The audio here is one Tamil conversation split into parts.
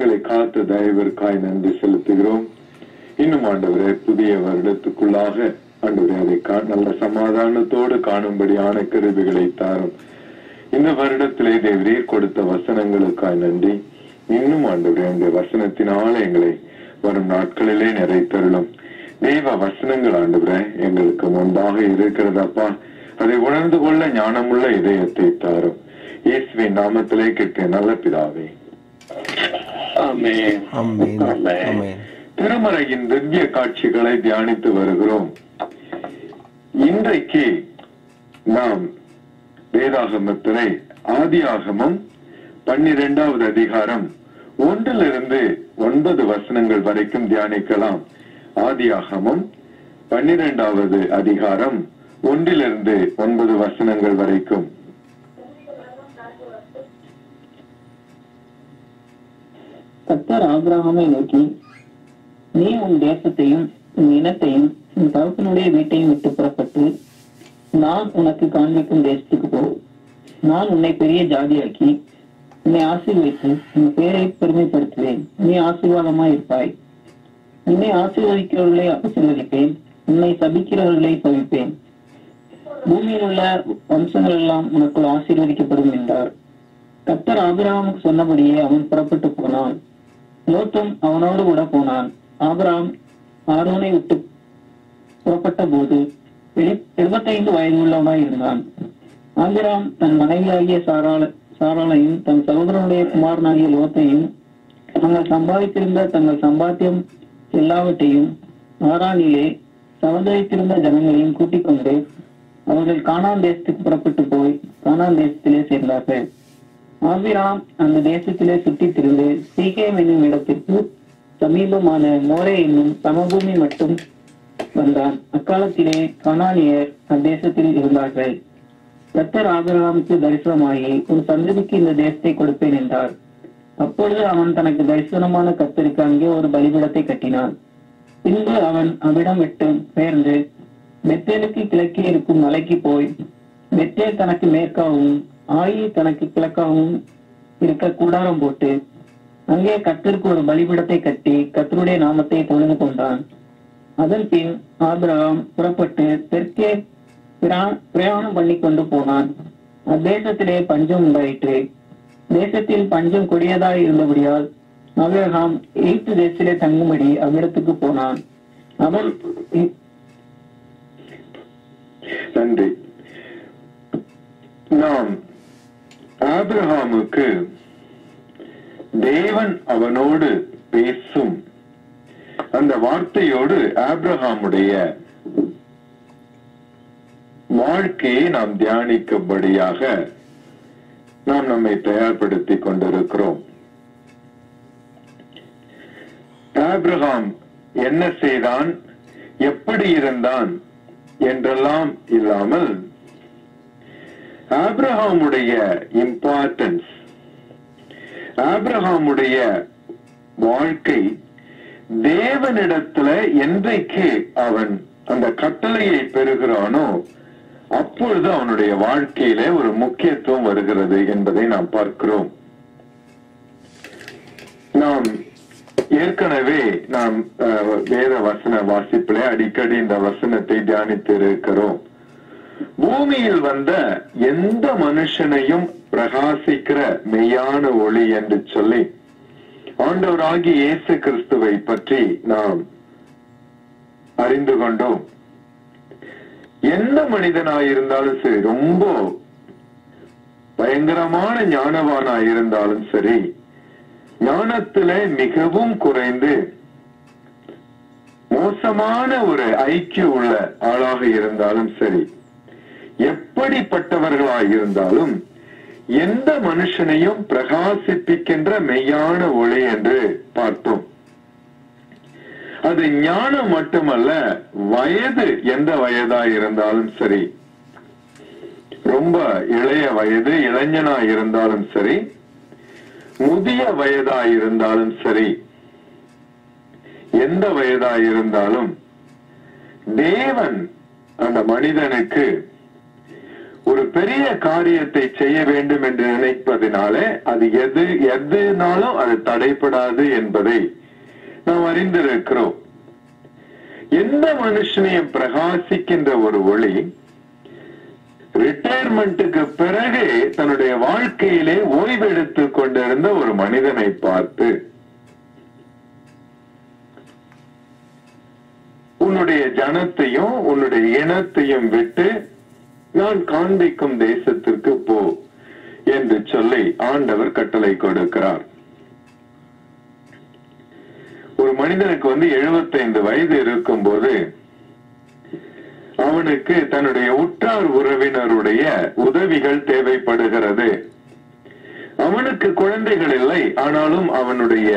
எங்களை காத்த தயவிற்காய் நன்றி செலுத்துகிறோம் இன்னும் ஆண்டவரே புதிய வருடத்துக்குள்ளாக ஆண்டவரே அதை கா- நல்ல சமாதானத்தோடு காணும்படியான கருவிகளை தாரும் இந்த வருடத்திலே தேவரீர் கொடுத்த வசனங்களுக்காய் நன்றி இன்னும் ஆண்டவரே அந்த வசனத்தினால எங்களை வரும் நாட்களிலே நிறைத்தருளும் தெய்வ வசனங்கள் ஆண்டவரே எங்களுக்கு முன்பாக இருக்கிறதப்பா அதை உணர்ந்து கொள்ள ஞானமுள்ள இதயத்தை தாரும் இயேசுவின் நாமத்திலே கேட்க நல்ல பிதாவே ஆமென் ஆமென் ஆமென். ஆமென் திருமறையின் திவ்ய காட்சிகளை தியானித்து வருகிறோம் இன்றைக்கு நாம் வேதாகமத்திலே ஆதியாகமம் பன்னிரெண்டாவது அதிகாரம் ஒன்றிலிருந்து ஒன்பது வசனங்கள் வரைக்கும் தியானிக்கலாம் ஆதியாகமம் பன்னிரெண்டாவது அதிகாரம் ஒன்றிலிருந்து ஒன்பது வசனங்கள் வரைக்கும் கர்த்தர் ஆபிரகாமை நோக்கி நீ உன் தேசத்தையும் உன் இனத்தையும் உன் தகப்பனுடைய வீட்டையும் விட்டு புறப்பட்டு நான் உனக்கு காண்பிக்கும் தேசத்துக்கு போ நான் உன்னை பெரிய ஜாதியாக்கி உன்னை ஆசீர்வதித்து உன் பேரை பெருமைப்படுத்துவேன் நீ ஆசீர்வாதமாய் இருப்பாய் உன்னை ஆசீர்வதிக்கிறவர்களை ஆசீர்வதிப்பேன் உன்னை சபிக்கிறவர்களை சபிப்பேன் பூமியில் உள்ள வம்சங்கள் எல்லாம் உனக்குள் ஆசீர்வதிக்கப்படும் என்றார் கர்த்தர் ஆபிரகாமுக்கு சொன்னபடியே அவன் புறப்பட்டு போனான் லோத்தும் அவனோடு கூட போனான் ஆபிரகாம் ஆரோனை விட்டு புறப்பட்ட போது எழுபத்தைந்து வயது உள்ளவனாய் இருந்தான் ஆபிரகாம் தன் மனைவியாகிய சாராள சாராளையும் தன் சகோதரனுடைய குமாரனாகிய லோத்தையும் தாங்கள் சம்பாதித்திருந்த தங்கள் சம்பாத்தியம் எல்லாவற்றையும் ஆரானிலே சமுதாயத்திருந்த ஜனங்களையும் கூட்டிக் கொண்டு அவர்கள் கானான் தேசத்துக்கு புறப்பட்டு போய் கானான் தேசத்திலே சேர்ந்தார்கள் ஆபிராம் அந்த தேசத்திலே சுற்றித் திரிந்து சீகேம் என்னும் இடத்திற்கு சமீபமான மோரே என்னும் சமபூமி மட்டும் வந்தான் அக்காலத்திலே கனானியர் அத்தேசத்தில் இருந்தார்கள் கர்த்தர் ஆபிரகாமுக்கு தரிசனமாகி உன் சந்ததிக்கு இந்த தேசத்தை கொடுப்பேன் என்றார் அப்பொழுது அவன் தனக்கு தரிசனமான கர்த்தருக்கு அங்கே ஒரு பலிபீடத்தை கட்டினான் பின்பு அவன் அவ்விடம் விட்டு பெயர்ந்து பெத்தேலுக்கு கிழக்கே இருக்கும் மலைக்கு போய் பெத்தேல் தனக்கு மேற்காகவும் ஆயி தனக்கு கிழக்காகவும் இருக்க கூடாரம் போட்டு அங்கே கர்த்தருக்கு ஒரு பலிபீடத்தை கட்டி கர்த்தருடைய நாமத்தை தொழுது கொண்டான் அதன் பின் ஆபிரகாம் புறப்பட்டு தெற்கே பிரா- பிரயாணம் பண்ணி கொண்டு போனான் அத்தேசத்திலே பஞ்சம் உண்டாயிற்று தேசத்தில் பஞ்சம் கொடியதாய் இருந்தபடியால் ஆபிரகாம் எகிப்து தேசத்திலே தங்கும்படி அவ்விடத்துக்கு போனான் அவன் இ- நன்றி நாம் ஆபிரகாமுக்கு தேவன் அவனோடு பேசும் அந்த வார்த்தையோடு ஆபிரகாமுடைய வாழ்க்கையை நாம் தியானிக்கும்படியாக நாம் நம்மை தயார்படுத்திக் கொண்டிருக்கிறோம் ஆபிரகாம் என்ன செய்தான் எப்படி இருந்தான் என்றெல்லாம் இல்லாமல் ஆபிரகாமுடைய இம்பார்ட்டன்ஸ் ஆபிரகாமுடைய வாழ்க்கை தேவனிடத்துல என்றைக்கு அவன் அந்த கட்டளையை பெறுகிறானோ அப்பொழுது அவனுடைய வாழ்க்கையில ஒரு முக்கியத்துவம் வருகிறது என்பதை நாம் பார்க்கிறோம் நாம் ஏற்கனவே நாம் அஹ், வேத வசன வாசிப்பிலே அடிக்கடி இந்த வசனத்தை தியானித்து இருக்கிறோம் பூமியில் வந்த எந்த மனுஷனையும் பிரகாசிக்கிற மெய்யான ஒளி என்று சொல்லி ஆண்டவராகிய இயேசு கிறிஸ்துவை பற்றி நாம் அறிந்து கொண்டோம் எந்த மனிதனாயிருந்தாலும் சரி ரொம்ப பயங்கரமான ஞானவானாயிருந்தாலும் சரி ஞானத்திலே மிகவும் குறைந்து மோசமான ஒரு ஐக்கிய உள்ள ஆளாக இருந்தாலும் சரி எப்படிப்பட்டவர்களாய் இருந்தாலும் எந்த மனுஷனையும் பிரகாசிப்பிக்கின்ற மெய்யான ஒளி என்று பார்த்தோம் அது ஞானம் மட்டுமல்ல வயது எந்த வயதாய் இருந்தாலும் சரி ரொம்ப இளைய வயது இளைஞனாய் இருந்தாலும் சரி முதிய வயதாய் இருந்தாலும் சரி எந்த வயதாய் இருந்தாலும் தேவன் அந்த மனிதனுக்கு ஒரு பெரிய காரியத்தை செய்ய வேண்டும் என்று நினைப்பதினாலே அது எது எதுனாலும் அது தடைப்படாது என்பதை நாம் அறிந்திருக்கிறோம் எந்த மனுஷனையும் பிரகாசிக்கின்ற ஒரு ஒளி ரிட்டையர்மெண்ட்டுக்கு பிறகு தன்னுடைய வாழ்க்கையிலே ஓய்வெடுத்துக் கொண்டிருந்த ஒரு மனிதனை பார்த்து உன்னுடைய ஜனத்தையும் உன்னுடைய இனத்தையும் விட்டு நான் காண்பிக்கும் தேசத்திற்கு போ என்று சொல்லி ஆண்டவர் கட்டளை கொடுக்கிறார் ஒரு மனிதனுக்கு வந்து 75 வயது இருக்கும்போது அவனுக்கு தன்னுடைய உற்றார் உறவினருடைய உதவிகள் தேவைப்படுகிறது அவனுக்கு குழந்தைகள் இல்லை ஆனாலும் அவனுடைய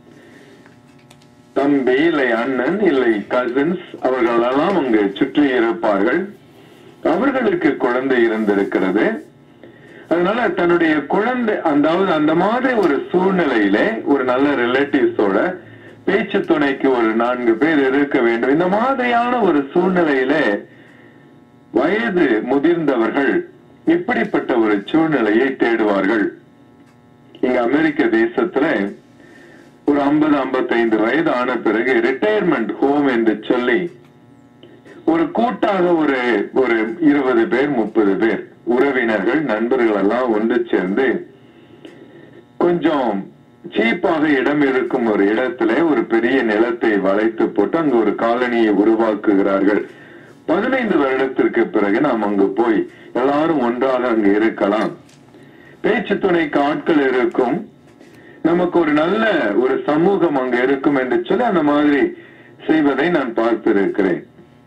தம்பி இல்லை அண்ணன் இல்லை கசின்ஸ் அவர்களெல்லாம் அங்கு சுற்றி இருப்பார்கள் அவர்களுக்கு குழந்தை இருந்திருக்கிறது அதனால தன்னுடைய குழந்தை அதாவது அந்த மாதிரி ஒரு சூழ்நிலையிலே ஒரு நல்ல ரிலேட்டிவ்ஸோட பேச்சு துணைக்கு ஒரு நான்கு பேர் இருக்க வேண்டும் இந்த மாதிரியான ஒரு சூழ்நிலையிலே வயது முதிர்ந்தவர்கள் இப்படிப்பட்ட ஒரு சூழ்நிலையை தேடுவார்கள் இங்க அமெரிக்க தேசத்துல ஒரு ஐம்பது ஐம்பத்தைந்து வயது ஆன பிறகு ரிட்டையர்மெண்ட் ஹோம் என்று சொல்லி ஒரு கூட்டாக ஒரு ஒரு இருபது பேர் முப்பது பேர் உறவினர்கள் நண்பர்கள் எல்லாம் ஒன்று சேர்ந்து கொஞ்சம் சீப்பாக இடம் இருக்கும் ஒரு இடத்துல ஒரு பெரிய நிலத்தை வளைத்து போட்டு அங்கு ஒரு காலனியை உருவாக்குகிறார்கள் பதினைந்து வருடத்திற்கு பிறகு நாம் அங்கு போய் எல்லாரும் ஒன்றாக அங்கு இருக்கலாம் பேச்சு துணைக்கு ஆட்கள் இருக்கும் நமக்கு ஒரு நல்ல ஒரு சமூகம் அங்க இருக்கும் என்று சொல்லி அந்த மாதிரி செய்வதை நான் பார்த்திருக்கிறேன்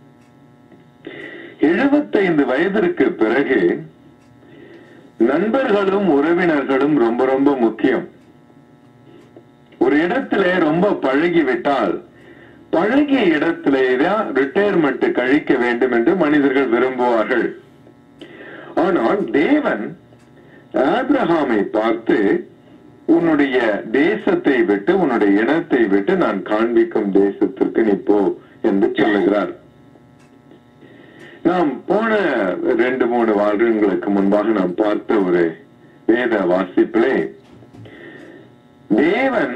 எழுபத்தைந்து வயதிற்கு பிறகு நண்பர்களும் உறவினர்களும் ரொம்ப ரொம்ப முக்கியம் ஒரு இடத்துல ரொம்ப பழகி விட்டால் பழகிய இடத்திலே தான் ரிட்டையர்மெண்ட் கழிக்க வேண்டும் என்று மனிதர்கள் விரும்புவார்கள் ஆனால் தேவன் ஆபிரஹாமை பார்த்து உன்னுடைய தேசத்தை விட்டு உன்னுடைய இனத்தை விட்டு நான் காண்பிக்கும் தேசத்திற்கு நீ போ என்று சொல்லுகிறார் நாம் போன ரெண்டு மூணு வருடங்களுக்கு முன்பாக நாம் பார்த்த ஒரு வேத வாசிப்பிலே தேவன்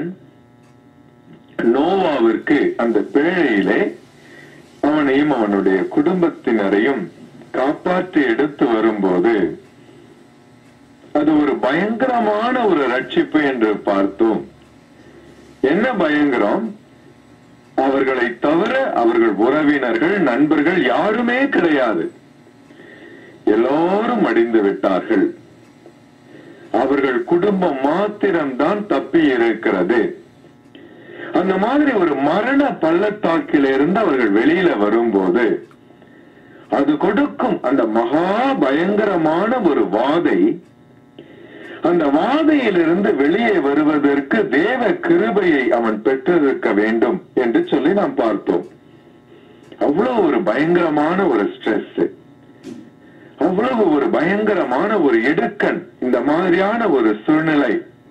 நோவாவிற்கு அந்த பேழையிலே அவனையும் அவனுடைய குடும்பத்தினரையும் காப்பாற்றி எடுத்து வரும்போது அது ஒரு பயங்கரமான ஒரு ரட்சிப்பு என்று பார்த்தோம் என்ன பயங்கரம் அவர்களை தவிர அவர்கள் உறவினர்கள் நண்பர்கள் யாருமே கிடையாது எல்லோரும் அடிந்து விட்டார்கள் அவர்கள் குடும்பம் மாத்திரம்தான் தப்பி இருக்கிறது அந்த மாதிரி ஒரு மரண பள்ளத்தாக்கிலிருந்து அவர்கள் வெளியில வரும்போது அது கொடுக்கும் அந்த மகா பயங்கரமான ஒரு வாதை அந்த வாதையிலிருந்து வெளியே வருவதற்கு தேவ கிருபையை அவன் பெற்றிருக்க வேண்டும் என்று சொல்லி நாம் பார்த்தோம் அவ்வளவு ஒரு பயங்கரமான ஒரு ஸ்ட்ரெஸ் அவ்வளவு ஒரு பயங்கரமான ஒரு இடுக்கண் இந்த மாதிரியான ஒரு சூழ்நிலை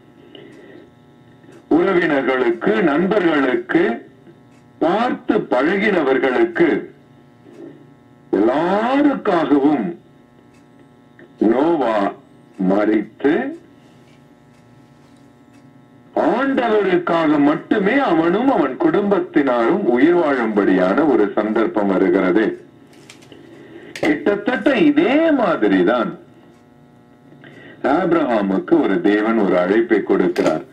உறவினர்களுக்கு நண்பர்களுக்கு பார்த்து பழகினவர்களுக்கு எல்லாருக்காகவும் நோவா மறித்து ஆண்டவருக்காக மட்டுமே அவனும் அவன் குடும்பத்தினாரும் உயிர் வாழும்படியான ஒரு சந்தர்ப்பம் வருகிறது கிட்டத்தட்ட இதே மாதிரிதான் ஆப்ரஹாமுக்கு ஒரு தேவன் ஒரு அழைப்பை கொடுக்கிறார்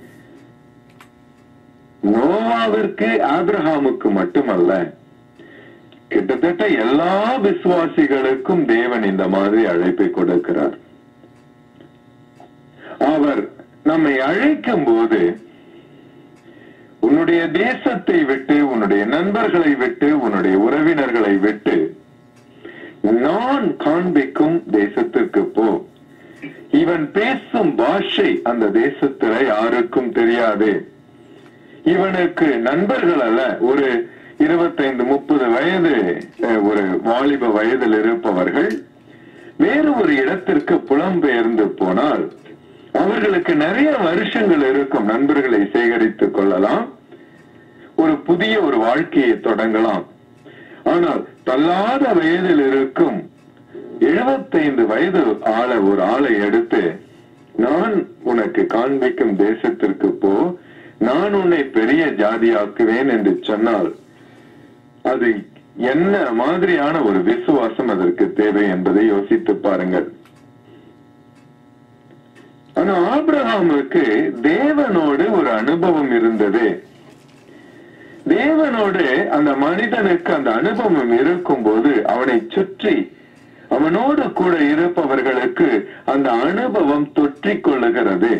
நோவாவிற்கு ஆப்ரஹாமுக்கு மட்டுமல்ல கிட்டத்தட்ட எல்லா விசுவாசிகளுக்கும் தேவன் இந்த மாதிரி அழைப்பை கொடுக்கிறார் அவர் நம்மை அழைக்கும் போது உன்னுடைய தேசத்தை விட்டு உன்னுடைய நண்பர்களை விட்டு உன்னுடைய உறவினர்களை விட்டு நான் காண்பிக்கும் தேசத்திற்கு போ இவன் பேசும் பாஷை அந்த தேசத்துல யாருக்கும் தெரியாது இவனுக்கு நண்பர்கள் அல்ல ஒரு இருபத்தைந்து முப்பது வயது அஹ், ஒரு வாலிப வயதில் இருப்பவர்கள் வேறு ஒரு இடத்திற்கு புலம்பெயர்ந்து போனால் அவர்களுக்கு நிறைய வருஷங்கள் இருக்கும் நண்பர்களை சேகரித்துக் கொள்ளலாம் ஒரு புதிய ஒரு வாழ்க்கையை தொடங்கலாம் ஆனால் தள்ளாத வயதில் இருக்கும் எழுபத்தைந்து வயது ஆள ஒரு ஆளை எடுத்து நான் உனக்கு காண்பிக்கும் தேசத்திற்கு போ நான் உன்னை பெரிய ஜாதியாக்குவேன் என்று சொன்னால் அது என்ன மாதிரியான ஒரு விசுவாசம் அதற்கு தேவை என்பதை யோசித்து பாருங்கள் ஆனா ஆபிரகாமுக்கு தேவனோடு ஒரு அனுபவம் இருந்தது தேவனோடு அந்த மனிதனுக்கு அந்த அனுபவம் இருக்கும்போது அவனை சுற்றி அவனோடு கூட இருப்பவர்களுக்கு அந்த அனுபவம் தொற்றிக் கொள்ளுகிறது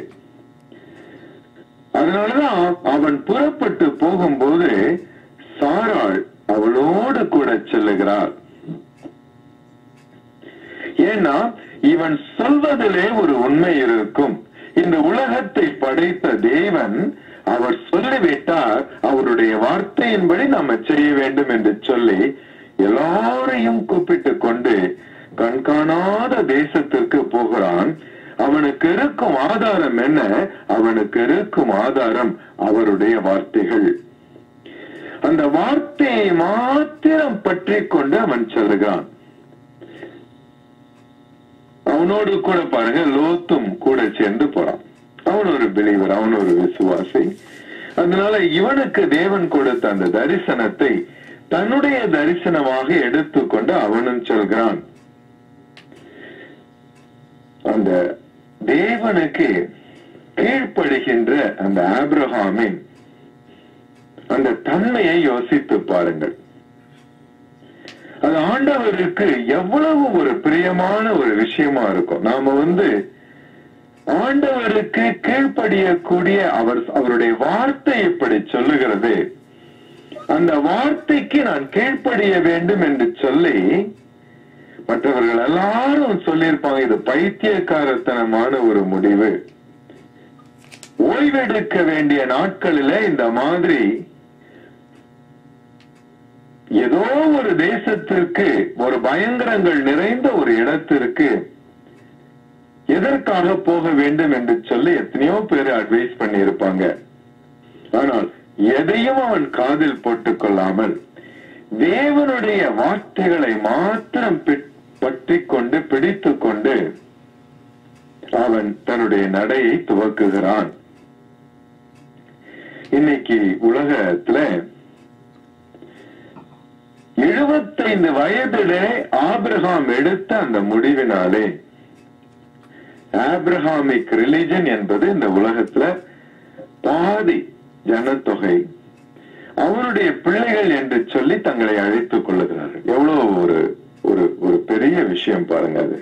அதனாலதான் அவன் புறப்பட்டு போகும்போது சாராள் அவளோடு கூட செல்லுகிறார் ஏன்னா இவன் சொல்வதிலே ஒரு உண்மை இருக்கும் இந்த உலகத்தை படைத்த தேவன் அவர் சொல்லிவிட்டார் அவருடைய வார்த்தையின்படி நம்ம செய்ய வேண்டும் என்று சொல்லி எல்லாரையும் கூப்பிட்டு கொண்டு கண்காணாத தேசத்திற்கு போகிறான் அவனுக்கு இருக்கும் ஆதாரம் என்ன அவனுக்கு இருக்கும் ஆதாரம் அவருடைய வார்த்தைகள் அந்த வார்த்தையை மாத்திரம் பற்றி கொண்டு அவன் செல்கிறான் அவனோடு கூட பாருங்க லோத்தும் கூட சேர்ந்து போறான் அவன் ஒரு பிலீவர் அவன் ஒரு விசுவாசி அதனால இவனுக்கு தேவன் கொடுத்த அந்த தரிசனத்தை தன்னுடைய தரிசனமாக எடுத்துக்கொண்டு அவனும் சொல்கிறான் அந்த தேவனுக்கு கீழ்ப்படுகின்ற அந்த ஆப்ரஹாமின் அந்த தன்மையை யோசித்து பாருங்கள் அது ஆண்டவருக்கு எவ்வளவு ஒரு பிரியமான ஒரு விஷயமா இருக்கும் நாம வந்து ஆண்டவருக்கு கீழ்ப்படியக்கூடிய அவர் அவருடைய வார்த்தை இப்படி சொல்லுகிறது அந்த வார்த்தைக்கு நான் கீழ்ப்படிய வேண்டும் என்று சொல்லி மற்றவர்கள் எல்லாரும் சொல்லியிருப்பாங்க இது பைத்தியக்காரத்தனமான ஒரு முடிவு ஓய்வெடுக்க வேண்டிய நாட்களில இந்த மாதிரி ஏதோ ஒரு தேசத்திற்கு ஒரு பயங்கரங்கள் நிறைந்த ஒரு இடத்திற்கு எதற்காக போக வேண்டும் என்று சொல்லி எத்தனையோ பேர் அட்வைஸ் பண்ணி இருப்பாங்க ஆனால் எதையும் அவன் காதில் போட்டுக் கொள்ளாமல் தேவனுடைய வார்த்தைகளை மாத்திரம் பற்றி கொண்டு பிடித்து கொண்டு அவன் தன்னுடைய நடையை துவக்குகிறான் இன்னைக்கு உலகத்துல எழுபத்தைந்து வயதிலே ஆபிரகாம் எடுத்த அந்த முடிவினாலே ஆப்ரஹாமிக் ரிலிஜன் என்பது இந்த உலகத்துல பாதி ஜனத்தொகை அவருடைய பிள்ளைகள் என்று சொல்லி தங்களை அழைத்துக் கொள்ளுகிறார்கள் எவ்வளவு ஒரு ஒரு ஒரு பெரிய விஷயம் பாருங்க அது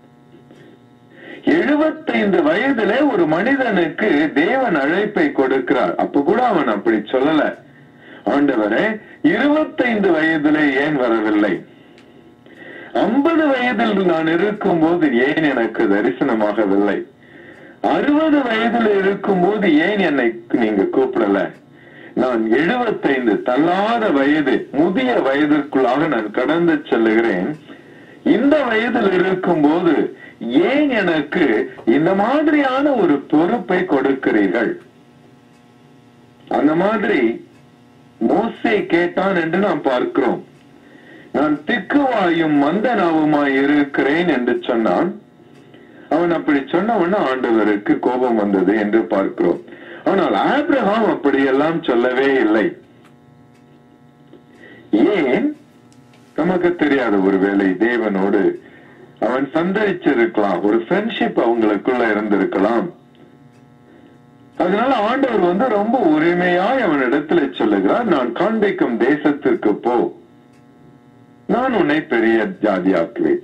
எழுபத்தைந்து வயதுல ஒரு மனிதனுக்கு தேவன் அழைப்பை கொடுக்கிறார் அப்ப கூட அவன் அப்படி சொல்லல ஆண்டவரே இருபத்தைந்து வயதிலே ஏன் வரவில்லை ஐம்பது வயதில் நான் இருக்கும் போது ஏன் எனக்கு தரிசனமாகவில்லை அறுபது வயதில் இருக்கும் போது ஏன் என்னை நீங்க கூப்பிடல நான் எழுபத்தைந்து தள்ளாத வயது முதிய வயதிற்குள்ளாக நான் கடந்து செல்லுகிறேன் இந்த வயதில் இருக்கும் போது ஏன் எனக்கு இந்த மாதிரியான ஒரு பொறுப்பை கொடுக்கிறீர்கள் அந்த மாதிரி மோசை கேட்டான் என்று நாம் பார்க்கிறோம் நான் திக்குவாயும் மந்தனாவுமாய் இருக்கிறேன் என்று சொன்னான் அவன் அப்படி சொன்னவன ஆண்டவருக்கு கோபம் வந்தது என்று பார்க்கிறோம் ஆனால் ஆப்ரஹாம் அப்படியெல்லாம் சொல்லவே இல்லை ஏன் நமக்கு தெரியாத ஒருவேளை தேவனோடு அவன் சந்தரிச்சிருக்கலாம் ஒரு ஃப்ரெண்ட்ஷிப் அவங்களுக்குள்ள இருந்திருக்கலாம் அதனால ஆண்டவர் வந்து ரொம்ப உரிமையாய் அவன் இடத்துல சொல்லுகிறார் நான் காண்பிக்கும் தேசத்திற்கு போ நான் உன்னை பெரிய ஜாதியாக்குவேன்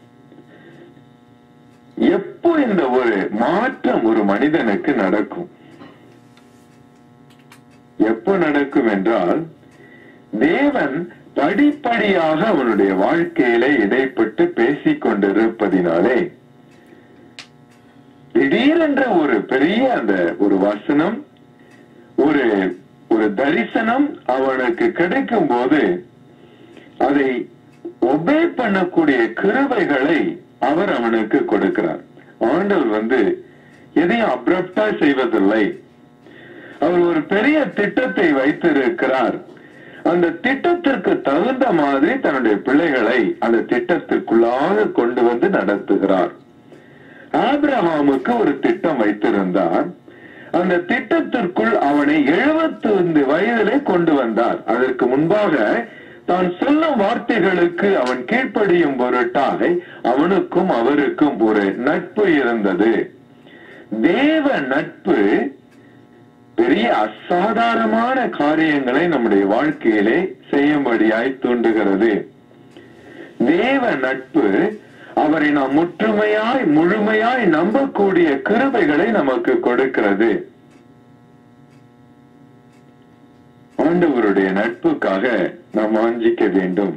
எப்போ இந்த ஒரு மாற்றம் ஒரு மனிதனுக்கு நடக்கும் எப்போ நடக்கும் என்றால் தேவன் படிப்படியாக அவனுடைய வாழ்க்கையில இடைப்பட்டு பேசிக் கொண்டிருப்பதினாலே திடீரென்ற ஒரு பெரிய அந்த ஒரு வசனம் ஒரு ஒரு தரிசனம் அவனுக்கு கிடைக்கும் போது அதை ஒபே பண்ணக்கூடிய கிருபைகளை அவர் அவனுக்கு கொடுக்கிறார் ஆண்டவர் வந்து எதையும் அப்ரப்டா செய்வதில்லை அவர் ஒரு பெரிய திட்டத்தை வைத்திருக்கிறார் அந்த திட்டத்திற்கு தகுந்த மாதிரி தன்னுடைய பிள்ளைகளை அந்த திட்டத்திற்குள்ளாக கொண்டு வந்து நடத்துகிறார் ஆபிரஹாமுக்கு ஒரு திட்டம் வைத்திருந்தார் அந்த திட்டத்திற்குள் அவனை 75 வயதிலே கொண்டு வந்தார் அதற்கு முன்பாக தான் சொல்லும் வார்த்தைகளுக்கு அவன் கீழ்ப்படியும் பொருட்டாக அவனுக்கும் அவருக்கும் ஒரு நட்பு இருந்தது தேவ நட்பு பெரிய அசாதாரணமான காரியங்களை நம்முடைய வாழ்க்கையிலே செய்யும்படியாய் தூண்டுகிறது தேவ நட்பு அவரை நாம் முற்றுமையாய் முழுமையாய் நம்பக்கூடிய கிருபைகளை நமக்கு கொடுக்கிறது ஆண்டவருடைய நட்புக்காக நாம் வாஞ்சிக்க வேண்டும்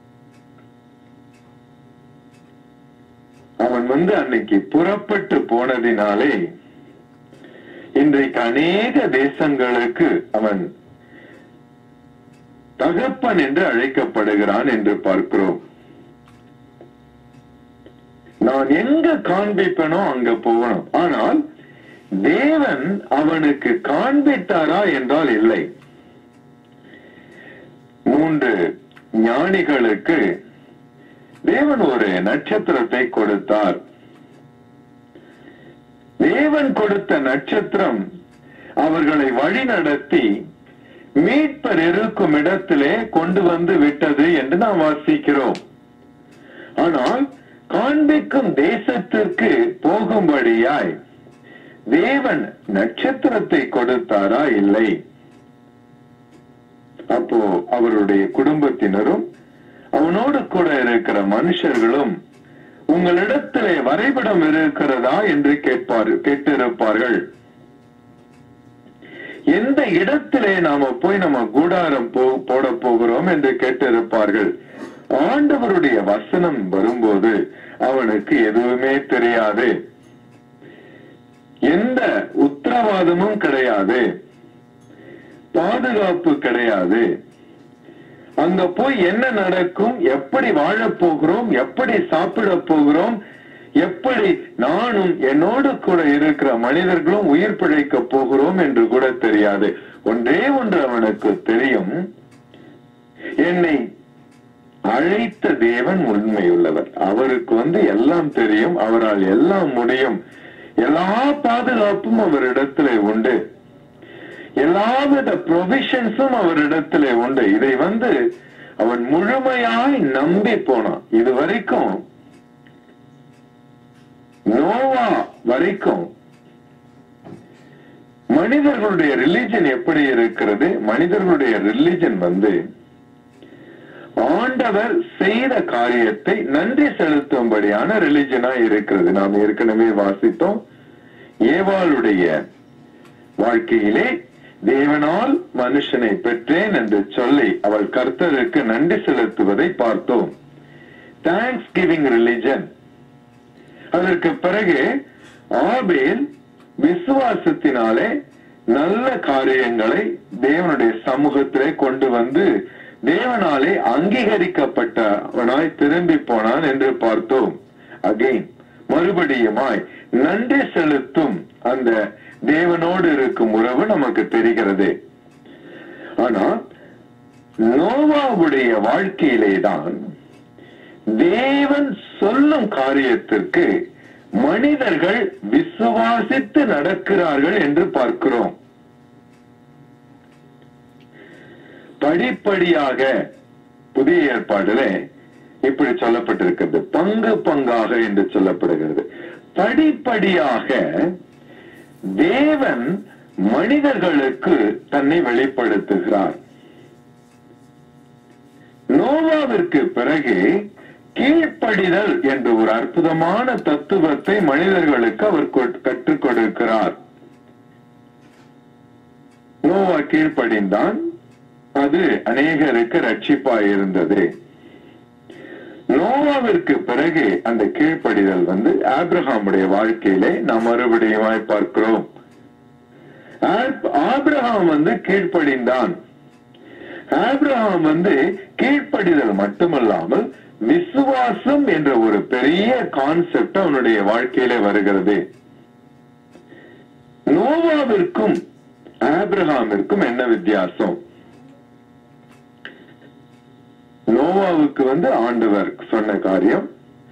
அவன் வந்து அன்னைக்கு புறப்பட்டு போனதினாலே இன்றைக்கு அநேக தேசங்களுக்கு அவன் தகப்பன் என்று அழைக்கப்படுகிறான் என்று பார்க்கிறோம் நான் எங்க காண்பிப்பனோ அங்க போகணும் ஆனால் தேவன் அவனுக்கு காண்பித்தாரா என்றால் இல்லை மூன்று ஞானிகளுக்கு தேவன் ஒரு நட்சத்திரத்தை கொடுத்தார் தேவன் கொடுத்த நட்சத்திரம் அவர்களை வழி நடத்தி மீட்பர் இருக்கும் இடத்திலே கொண்டு வந்து விட்டது என்று நாம் வாசிக்கிறோம் ஆனால் காண்பிக்கும் தேசத்திற்கு போகும்படியாய் தேவன் நட்சத்திரத்தை கொடுத்தாரா இல்லை அப்போ அவருடைய குடும்பத்தினரும் அவனோடு கூட இருக்கிற மனுஷர்களும் உங்களிடத்திலே வரைபடம் இருக்கிறதா என்று கேட்பார் கேட்டிருப்பார்கள் எந்த இடத்திலே நாம போய் நம்ம கூடாரம் போ போட போகிறோம் என்று கேட்டிருப்பார்கள் ஆண்டவருடைய வசனம் வரும்போது அவனுக்கு எதுவுமே தெரியாது எந்த உத்தரவாதமும் கிடையாது பாதுகாப்பு கிடையாது அங்க போய் என்ன நடக்கும் எப்படி வாழப் போகிறோம் எப்படி சாப்பிட போகிறோம் எப்படி நானும் என்னோடு கூட இருக்கிற மனிதர்களும் உயிர் பிழைக்க போகிறோம் என்று கூட தெரியாது ஒன்றே ஒன்று அவனுக்கு தெரியும் என்னை அழைத்த தேவன் உண்மையுள்ளவர் அவருக்கு வந்து எல்லாம் தெரியும் அவரால் எல்லாம் முடியும் எல்லா பாதுகாப்பும் அவரிடத்திலே உண்டு எல்லாவித ப்ரொவிஷன்ஸும் அவரிடத்திலே உண்டு இதை வந்து அவன் முழுமையாய் நம்பி போனான் இது வரைக்கும் நோவா வரைக்கும் மனிதர்களுடைய ரிலிஜன் எப்படி இருக்கிறது மனிதர்களுடைய ரிலிஜன் வந்து ஆண்டவர் செய்த காரியத்தை நன்றி செலுத்தும்படியான ரிலிஜனா இருக்கிறது நாம் ஏற்கனவே வாசித்தோம் ஏவாளுடைய வாழ்க்கையிலே தேவனால் மனுஷனை பெற்றேன் என்று சொல்லி அவள் கர்த்தருக்கு நன்றி செலுத்துவதை பார்த்தோம் தேங்க்ஸ் கிவிங் ரிலிஜன் அதற்கு பிறகு ஆபேல் விசுவாசத்தினாலே நல்ல காரியங்களை தேவனுடைய சமூகத்திலே கொண்டு வந்து தேவனாலே அங்கீகரிக்கப்பட்டவனாய் திரும்பி போனான் என்று பார்த்தோம் அகைன் மறுபடியுமாய் நன்றி செலுத்தும் அந்த தேவனோடு இருக்கும் உறவு நமக்கு தெரிகிறது ஆனா நோவாவுடைய வாழ்க்கையிலே தான் தேவன் சொல்லும் காரியத்திற்கு மனிதர்கள் விசுவாசித்து நடக்கிறார்கள் என்று பார்க்கிறோம் படிப்படியாக புதிய ஏற்பாடுல இப்படி சொல்லப்பட்டிருக்கிறது பங்கு பங்காக என்று சொல்லப்படுகிறது படிப்படியாக தேவன் மனிதர்களுக்கு தன்னை வெளிப்படுத்துகிறார் நோவாவிற்கு பிறகு கீழ்ப்படிதல் என்ற ஒரு அற்புதமான தத்துவத்தை மனிதர்களுக்கு அவர் கொ- கற்றுக் கொடுக்கிறார் நோவா கீழ்ப்படிந்தான் அது அநேகருக்கு ரட்சிப்பாய் இருந்தது நோவாவிற்கு பிறகு அந்த கீழ்ப்படிதல் வந்து ஆபிரகாமுடைய வாழ்க்கையிலே நாம் மறுபடியுமாய் பார்க்கிறோம் ஆப்- ஆபிரகாம் வந்து கீழ்ப்படிந்தான் ஆபிரகாம் வந்து கீழ்ப்படிதல் மட்டுமல்லாமல் விசுவாசம் என்ற ஒரு பெரிய கான்செப்ட் அவனுடைய வாழ்க்கையிலே வருகிறது நோவாவிற்கும் ஆபிரகாமிற்கும் என்ன வித்தியாசம் நோவாவுக்கு வந்து ஆண்டவர் சொன்ன காரியம்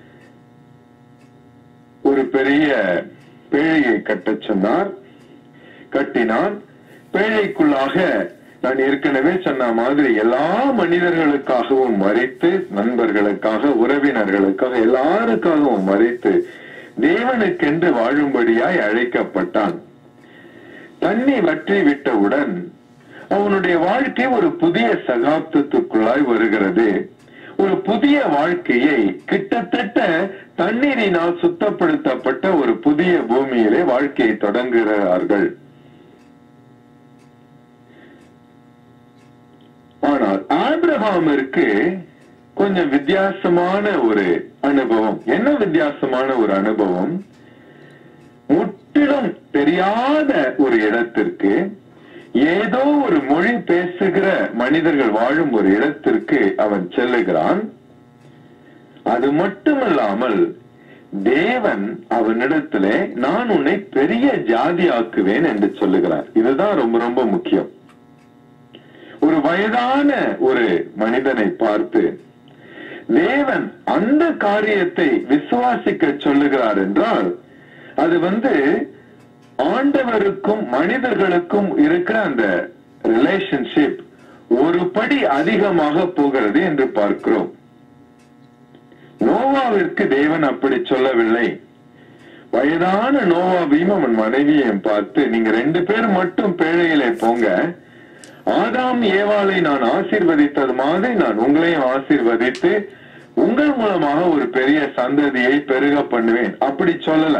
ஒரு பெரிய பேழையை கட்டச் சொன்னார் கட்டினான் பேழைக்குள்ளாக நான் ஏற்கனவே சொன்ன மாதிரி எல்லா மனிதர்களுக்காகவும் மறித்து நண்பர்களுக்காக உறவினர்களுக்காக எல்லாருக்காகவும் மறித்து தேவனுக்கென்று வாழும்படியாய் அழைக்கப்பட்டான் தண்ணி வற்றி விட்டவுடன் அவனுடைய வாழ்க்கை ஒரு புதிய சகாப்தத்துக்குள்ளாய் வருகிறது ஒரு புதிய வாழ்க்கையை கிட்டத்தட்ட தண்ணீரினால் சுத்தப்படுத்தப்பட்ட ஒரு புதிய பூமியிலே வாழ்க்கையை தொடங்குகிறார்கள் ஆனால் ஆபிரகாமிற்கு கொஞ்சம் வித்தியாசமான ஒரு அனுபவம் என்ன வித்தியாசமான ஒரு அனுபவம் முற்றிலும் தெரியாத ஒரு இடத்திற்கு ஏதோ ஒரு மொழி பேசுகிற மனிதர்கள் வாழும் ஒரு இடத்திற்கு அவன் செல்லுகிறான் அது மட்டுமல்லாமல் தேவன் அவனிடத்திலே நான் உன்னை பெரிய ஜாதியாக்குவேன் என்று சொல்லுகிறார் இதுதான் ரொம்ப ரொம்ப முக்கியம் ஒரு வயதான ஒரு மனிதனை பார்த்து தேவன் அந்த காரியத்தை விசுவாசிக்க சொல்லுகிறார் என்றால் அது வந்து ஆண்டவருக்கும் மனிதர்களுக்கும் இருக்கிற அந்த ரிலேஷன்ஷிப் ஒரு படி அதிகமாக போகிறது என்று பார்க்கிறோம் நோவாவிற்கு தேவன் அப்படி சொல்லவில்லை வயதான நோவாவையும் அவன் மனைவியையும் பார்த்து நீங்க ரெண்டு பேர் மட்டும் பேழையிலே போங்க ஆதாம் ஏவாளை நான் ஆசீர்வதித்தது மாதிரி நான் உங்களையும் ஆசீர்வதித்து உங்கள் மூலமாக ஒரு பெரிய சந்ததியை பெருக பண்ணுவேன் அப்படி சொல்லல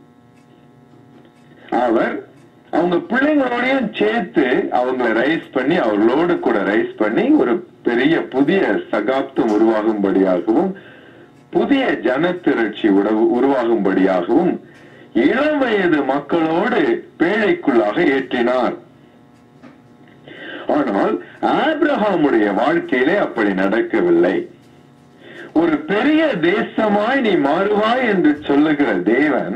அவர் அவங்க பிள்ளைங்களோடையும் சேர்த்து அவங்கள ரைஸ் பண்ணி அவர்களோடு கூட ரைஸ் பண்ணி ஒரு பெரிய புதிய சகாப்தம் உருவாகும்படியாகவும் புதிய ஜனத்திரட்சி உட- உருவாகும்படியாகவும் இளம் வயது மக்களோடு பேழைக்குள்ளாக ஏற்றினார் ஆனால் ஆபிரகாமுடைய வாழ்க்கையிலே அப்படி நடக்கவில்லை ஒரு பெரிய தேசமாய் நீ மாறுவாய் என்று சொல்லுகிற தேவன்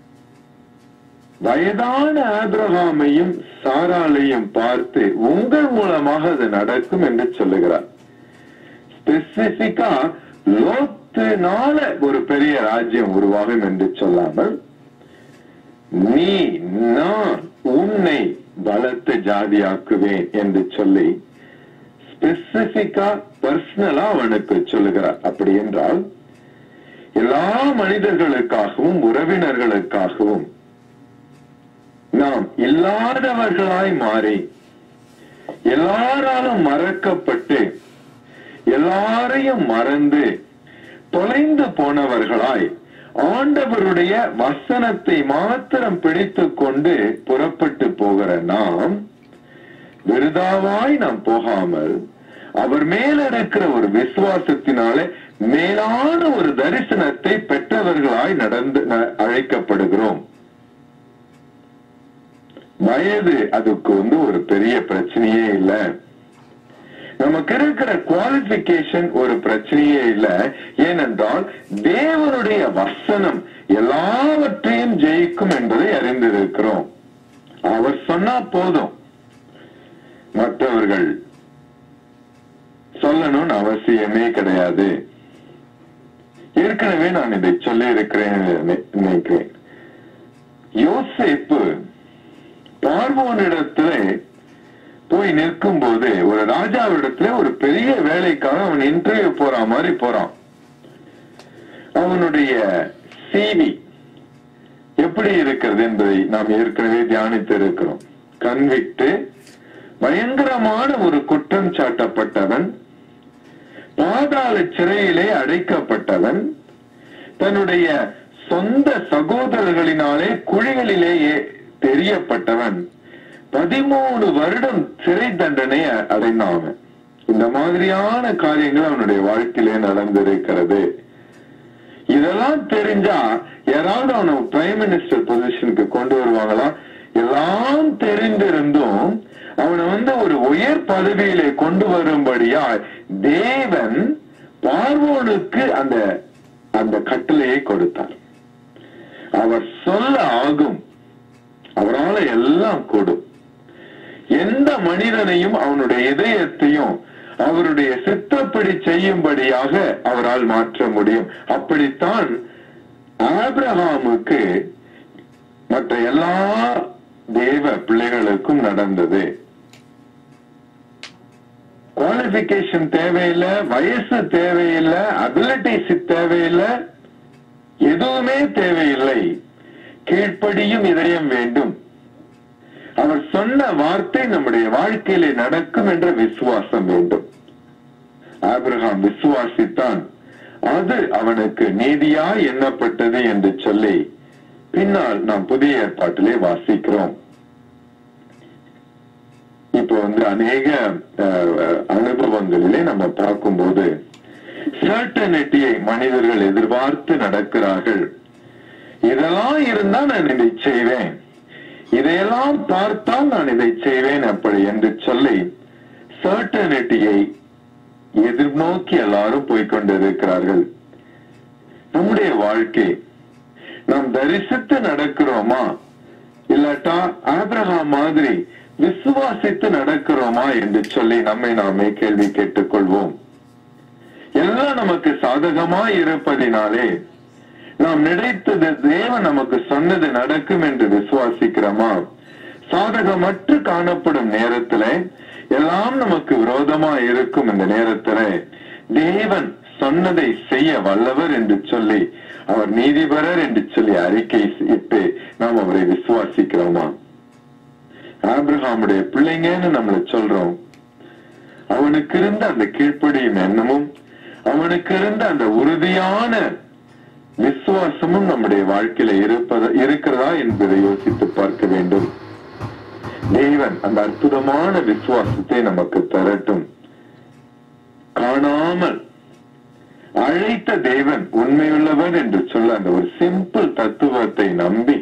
வயதான ஆபிரகாமையும் சாராளையும் பார்த்து உங்கள் மூலமாக அது நடக்கும் என்று சொல்லுகிறார் ஸ்பெசிபிக்கா லோத்துனால ஒரு பெரிய ராஜ்யம் உருவாகும் என்று சொல்லாமல் நீ நான் உன்னை பலத்த ஜாதியாக்குவேன் என்று சொல்லி ஸ்பெசிபிக்கா பர்சனலா அவனுக்கு சொல்லுகிறார் அப்படி என்றால் எல்லா மனிதர்களுக்காகவும் உறவினர்களுக்காகவும் நாம் இல்லாதவர்களாய் மாறி எல்லாராலும் மறக்கப்பட்டு எல்லாரையும் மறந்து தொலைந்து போனவர்களாய் ஆண்டவருடைய வசனத்தை மாத்திரம் பிடித்துக் கொண்டு புறப்பட்டு போகிற நாம் விருதாவாய் நாம் போகாமல் அவர் மேல இருக்கிற ஒரு விசுவாசத்தினாலே மேலான ஒரு தரிசனத்தை பெற்றவர்களாய் நடந்து ந- அழைக்கப்படுகிறோம் வயது அதுக்கு வந்து ஒரு பெரிய பிரச்சனையே இல்ல நமக்கு இருக்கிற குவாலிபிகேஷன் ஒரு பிரச்சனையே இல்ல ஏனென்றால் தேவனுடைய வசனம் எல்லாவற்றையும் ஜெயிக்கும் என்பதை அறிந்திருக்கிறோம் அவர் சொன்னா போதும் மற்றவர்கள் சொல்லணும்னு அவசியமே கிடையாது ஏற்கனவே நான் இதை சொல்லி இருக்கிறேன் நினைக்கிறேன் யோசேப்பு பார்வோனிடத்துல போய் நிற்கும் போது ஒரு ராஜாவிடத்துல ஒரு பெரிய வேலைக்காக அவன் இன்டர்வியூ போற மாதிரி போறான் அவனுடைய சிவி எப்படி இருக்கிறது என்பதை நாம் ஏற்கனவே தியானித்து இருக்கிறோம் கன்விக்ட் பயங்கரமான ஒரு குற்றம் சாட்டப்பட்டவன் பாதாள சிறையிலே அடைக்கப்பட்டவன் தன்னுடைய சொந்த சகோதரர்களினாலே குழிகளிலேயே தெரியப்பட்டவன் பதிமூணு வருடம் சிறை தண்டனை அ- அடைந்தான் அவன். இந்த மாதிரியான காரியங்கள் அவனுடைய வாழ்க்கையிலே நடந்திருக்கிறது இதெல்லாம் தெரிஞ்சா யாராவது அவனை பிரைம் மினிஸ்டர் பொசிஷனுக்கு கொண்டு வருவாங்களா எல்லாம் தெரிந்திருந்தும் அவனை வந்து ஒரு உயர் பதவியிலே கொண்டு வரும்படியா தேவன் பார்வோனுக்கு அந்த அந்த கட்டளையை கொடுத்தார் அவர் சொல்ல ஆகும் அவரால எல்லாம் கூடும் எந்த மனிதனையும் அவனுடைய இதயத்தையும் அவருடைய சித்தப்படி செய்யும்படியாக அவரால் மாற்ற முடியும் அப்படித்தான் ஆபிரகாமுக்கு மற்ற எல்லா தேவ பிள்ளைகளுக்கும் நடந்தது குவாலிபிகேஷன் தேவையில்லை வயசு தேவையில்லை அபிலிட்டிஸ் தேவையில்லை எதுவுமே தேவையில்லை கீழ்ப்படியும் இதயம் வேண்டும் அவர் சொன்ன வார்த்தை நம்முடைய வாழ்க்கையிலே நடக்கும் என்ற விசுவாசம் வேண்டும் ஆபிரகாம் விசுவாசித்தான் அது அவனுக்கு நீதியா எண்ணப்பட்டது என்று சொல்லி பின்னால் நாம் புதிய ஏற்பாட்டிலே வாசிக்கிறோம் இப்போ வந்து அநேக அஹ், அனுபவங்களிலே நம்ம பார்க்கும்போது சர்டனிட்டியை மனிதர்கள் எதிர்பார்த்து நடக்கிறார்கள் இதெல்லாம் இருந்தா நான் இதை செய்வேன் இதையெல்லாம் பார்த்தால் நான் இதை செய்வேன் அப்படி என்று சொல்லி சர்டனிட்டியை எதிர்நோக்கி எல்லாரும் போய்கொண்டிருக்கிறார்கள் நம்முடைய வாழ்க்கை நாம் தரிசித்து நடக்கிறோமா இல்லாட்டா ஆபிரகாம் மாதிரி விசுவாசித்து நடக்கிறோமா என்று சொல்லி நம்மை நாமே கேள்வி கேட்டுக்கொள்வோம் எல்லாம் நமக்கு சாதகமா இருப்பதினாலே நாம் நினைத்தது தேவன் நமக்கு சொன்னது நடக்கும் என்று விசுவாசிக்கிறோமா சாதகமற்று காணப்படும் நேரத்துல எல்லாம் நமக்கு விரோதமா இருக்கும் இந்த நேரத்துல தேவன் சொன்னதை செய்ய வல்லவர் என்று சொல்லி அவர் நீதிபரர் என்று சொல்லி அறிக்கை இட்டு நாம் அவரை விசுவாசிக்கிறோமா ஆபிரகாமுடைய பிள்ளைங்கன்னு நம்மள சொல்றோம் அவனுக்கு இருந்த அந்த கீழ்ப்படியும் எண்ணமும் அவனுக்கு இருந்த அந்த உறுதியான விசுவாசமும் நம்முடைய வாழ்க்கையில இருப்பத இருக்கிறதா என்பதை யோசித்து பார்க்க வேண்டும் தேவன் அந்த அற்புதமான விசுவாசத்தை நமக்கு தரட்டும் காணாமல் அழைத்த தேவன் உண்மையுள்ளவர் என்று சொல்ல அந்த ஒரு சிம்பிள் தத்துவத்தை நம்பி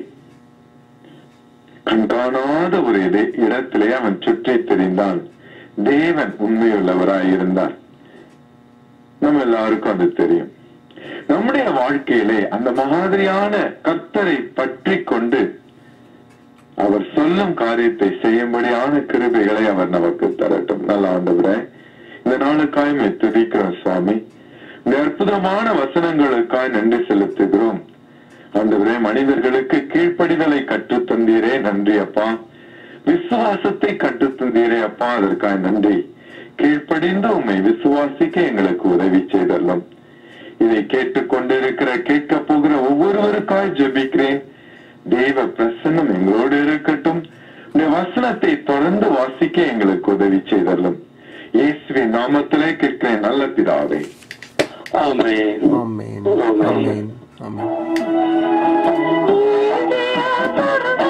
கண்காணாத ஒரு இட- இடத்திலே அவன் சுற்றித் திரிந்தான் தேவன் உண்மையுள்ளவராயிருந்தார் நம்ம எல்லாருக்கும் அது தெரியும் நம்முடைய வாழ்க்கையிலே அந்த மாதிரியான கர்த்தரை பற்றி கொண்டு அவர் சொல்லும் காரியத்தை செய்யும்படியான கிருபைகளை அவர் நமக்கு தரட்டும் நல்ல ஆண்டவரே இந்த நாளுக்காய் மே துதிக்கிறோம் சுவாமி இந்த அற்புதமான வசனங்களுக்காய் நன்றி செலுத்துகிறோம் ஆண்டவரே மனிதர்களுக்கு கீழ்ப்படிதலை கற்றுத் தந்தீரே நன்றி அப்பா விசுவாசத்தை கற்றுத் தந்தீரே அப்பா அதற்காய் நன்றி கீழ்ப்படிந்து உம்மை விசுவாசிக்க எங்களுக்கு உதவி செய்தரலாம் இதை கேட்டுக் கொண்டிருக்கிற கேட்க போகிற ஒவ்வொருவருக்காய் ஜெபிக்கிறேன் தேவ பிரசன்னம் எங்களோடு இருக்கட்டும் இந்த வசனத்தை தொடர்ந்து வாசிக்க எங்களுக்கு உதவி செய்தரலாம் இயேசுவின் நாமத்திலே கேட்கிறேன் நல்ல பிதாவே ஆமென் ஆமென் ஆமென் ஆமென்